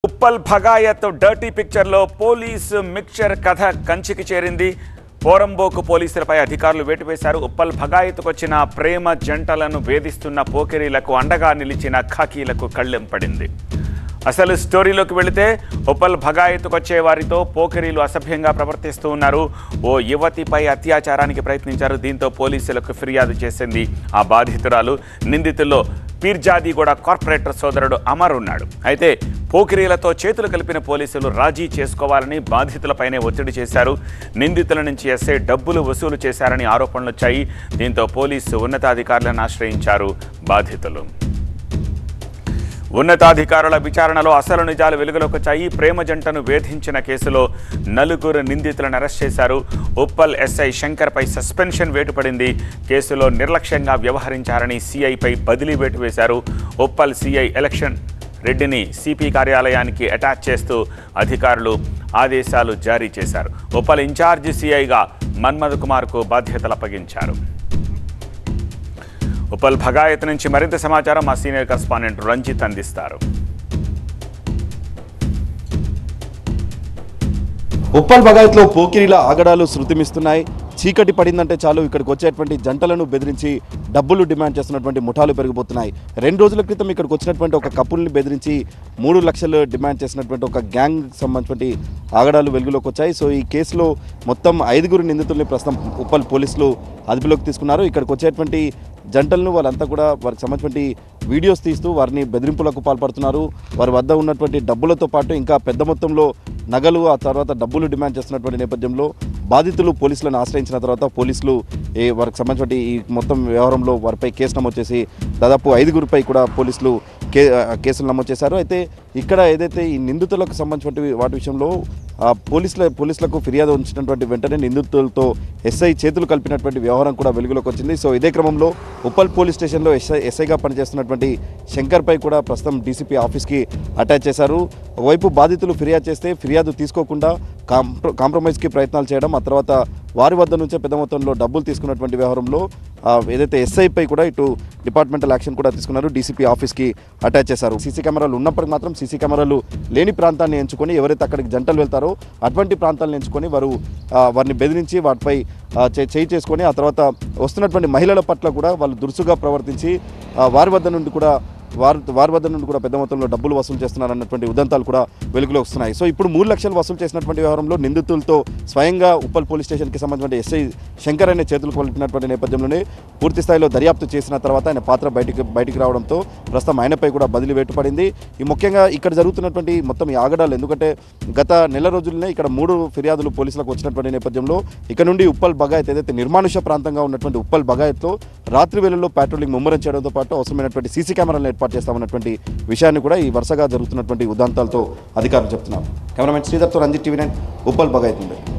Uppal Bhagayath dirty పిక్చర్లో police mixture కథ కంచికి చేరింది పోరంబోకు పోలీసులపై అధికారులు వేటు వేశారు ఉప్పల్ భగాయత్కు వచ్చిన ప్రేమ జంటలను వేధిస్తున్న పోకిరీలకు అండగా నిలిచిన ఖాకీలకు కళ్ళెం పడింది అసలు స్టోరీలోకి వెళితే ఉప్పల్ భగాయత్కు వచ్చే వారితో పోకిరీలు అసభ్యంగా ప్రవర్తిస్తూ ఉన్నారు ఓ యువతిపై అత్యాచారానికి ప్రయత్నించారు దీంతో పోలీసులకు ఫిర్యాదు చేసింది ఆ బాధితురాలు నిందితుల్లో పీర్జాదిగూడ కార్పొరేటర్ సోదరుడు అమర్ ఉన్నాడు అయితే పోకిరీలతో చేతులు కలిపిన పోలీసులు రాజీ చేసుకోవాలని బాధితులపైనే ఒత్తిడి చేశారు నిందితుల నుంచి ఎస్ఐ డబ్బులు వసూలు చేశారని ఆరోపణలు వచ్చాయి దీంతో పోలీసు ఉన్నతాధికారులను ఆశ్రయించారు బాధితులు ఉన్నతాధికారుల విచారణలో అసలు నిజాలు వెలుగులోకి వచ్చాయి ప్రేమ జంటను వేధించిన కేసులో నలుగురు నిందితులను అరెస్ట్ చేశారు ఉప్పల్ ఎస్ఐ శంకర్పై సస్పెన్షన్ వేటు పడింది కేసులో నిర్లక్ష్యంగా వ్యవహరించారని సిఐపై బదిలీ వేటు వేశారు ఉప్పల్ సిఐ ఎలక్షన్ రెడ్డిని సిపి కార్యాలయానికి అటాచ్ చేస్తూ అధికారులు ఆదేశాలు జారీ చేశారు ఉప్పల్ ఇన్ఛార్జి సిఐగా మన్మధ్ కుమార్కు బాధ్యతలు అప్పగించారు ఉప్పల్ భగాయత్ నుంచి మరింత సమాచారం మా సీనియర్ కరస్పాండెంట్ రంజిత్ అందిస్తారు ఉప్పల్ బగాయత్లో పోకిరీల ఆగడాలు శృతిమిస్తున్నాయి చీకటి పడిందంటే చాలు ఇక్కడికి వచ్చేటువంటి జంటలను బెదిరించి డబ్బులు డిమాండ్ చేస్తున్నటువంటి ముఠాలు పెరిగిపోతున్నాయి రెండు రోజుల క్రితం ఇక్కడికి వచ్చినటువంటి ఒక కపుల్ని బెదిరించి మూడు లక్షలు డిమాండ్ చేసినటువంటి ఒక గ్యాంగ్ సంబంధించినటువంటి ఆగడాలు వెలుగులోకి వచ్చాయి సో ఈ కేసులో మొత్తం ఐదుగురు నిందితుల్ని ప్రస్తుతం ఉప్పల్ పోలీసులు అదుపులోకి తీసుకున్నారు ఇక్కడికి వచ్చేటువంటి జంటలను వాళ్ళంతా కూడా వారికి సంబంధించినటువంటి వీడియోస్ తీస్తూ వారిని బెదిరింపులకు పాల్పడుతున్నారు వారి వద్ద ఉన్నటువంటి డబ్బులతో పాటు ఇంకా పెద్ద మొత్తంలో నగలు ఆ తర్వాత డబ్బులు డిమాండ్ చేస్తున్నటువంటి నేపథ్యంలో బాధితులు పోలీసులను ఆశ్రయించిన తర్వాత పోలీసులు ఈ వారికి సంబంధించిన ఈ మొత్తం వ్యవహారంలో వారిపై కేసు నమోదు చేసి దాదాపు ఐదుగురిపై కూడా పోలీసులు కే కేసులు నమోదు చేశారు అయితే ఇక్కడ ఏదైతే ఈ నిందితులకు సంబంధించిన వాటి విషయంలో ఆ పోలీసుల పోలీసులకు ఫిర్యాదు ఉంచినటువంటి వెంటనే నిందితులతో ఎస్ఐ చేతులు కలిపినటువంటి వ్యవహారం కూడా వెలుగులోకి వచ్చింది సో ఇదే క్రమంలో ఉప్పల్ పోలీస్ స్టేషన్లో ఎస్ఐ ఎస్ఐగా పనిచేస్తున్నటువంటి శంకర్పై కూడా ప్రస్తుతం డీసీపీ ఆఫీస్కి అటాచ్ చేశారు ఒకవైపు బాధితులు ఫిర్యాదు చేస్తే ఫిర్యాదు తీసుకోకుండా కాంప్ర కాంప్రమైజ్కి ప్రయత్నాలు చేయడం ఆ తర్వాత వారి వద్ద నుంచే పెద్ద మొత్తంలో డబ్బులు తీసుకున్నటువంటి వ్యవహారంలో ఆ, ఏదైతే ఎస్ఐపై కూడా ఇటు డిపార్ట్మెంటల్ యాక్షన్ కూడా తీసుకున్నారు డీసీపీ ఆఫీస్కి అటాచ్ చేశారు సీసీ కెమెరాలు ఉన్నప్పటికీ మాత్రం సీసీ కెమెరాలు లేని ప్రాంతాన్ని ఎంచుకొని ఎవరైతే అక్కడికి జంటలు వెళ్తారో అటువంటి ప్రాంతాలను ఎంచుకొని వారు ఆ, వారిని బెదిరించి వాటిపై ఆ, చే- చేయి చేసుకొని ఆ తర్వాత వస్తున్నటువంటి మహిళల పట్ల కూడా వాళ్ళు దురుసుగా ప్రవర్తించి ఆ, వారి వద్ద నుండి కూడా వారి వారి వద్ద నుండి కూడా పెద్ద మొత్తంలో డబ్బులు వసూలు చేస్తున్నారు అన్నటువంటి ఉదంతాలు కూడా వెలుగులోకి వస్తున్నాయి సో ఇప్పుడు మూడు లక్షలు వసూలు చేసినటువంటి వ్యవహారంలో నిందితులతో స్వయంగా ఉప్పల్ పోలీస్ స్టేషన్కి సంబంధించిన ఎస్ఐ శంకర్ అనే చేతులు కొలిపినటువంటి నేపథ్యంలోనే పూర్తి స్థాయిలో దర్యాప్తు చేసిన తర్వాత ఆయన పాత్ర బయటికి బయటికి రావడంతో ప్రస్తుతం ఆయనపై కూడా బదిలీ వేటు పడింది ఈ ముఖ్యంగా ఇక్కడ జరుగుతున్నటువంటి మొత్తం ఈ ఆగడాలు ఎందుకంటే గత నెల రోజుల్లోనే ఇక్కడ మూడు ఫిర్యాదులు పోలీసులకు వచ్చినటువంటి నేపథ్యంలో ఇక్కడ నుండి ఉప్పల్ బగాయత్ ఏదైతే నిర్మానుష ప్రాంతంగా ఉన్నటువంటి ఉప్పల్ బగాయత్లో రాత్రి వేళల్లో పాట్రోలింగ్ ముమ్మరం చేయడంతో పాటు అవసరమైనటువంటి సీసీ కెమెరాలను ఏర్పాటు చేస్తామన్నటువంటి విషయాన్ని కూడా ఈ వరుసగా జరుగుతున్నటువంటి ఉదంతాలతో అధికారులు చెప్తున్నారు కెమెరామెన్ శ్రీధర్తో రంజిత్ టీవీ నైన్ ఉప్పల్ బగాయత్ నుండి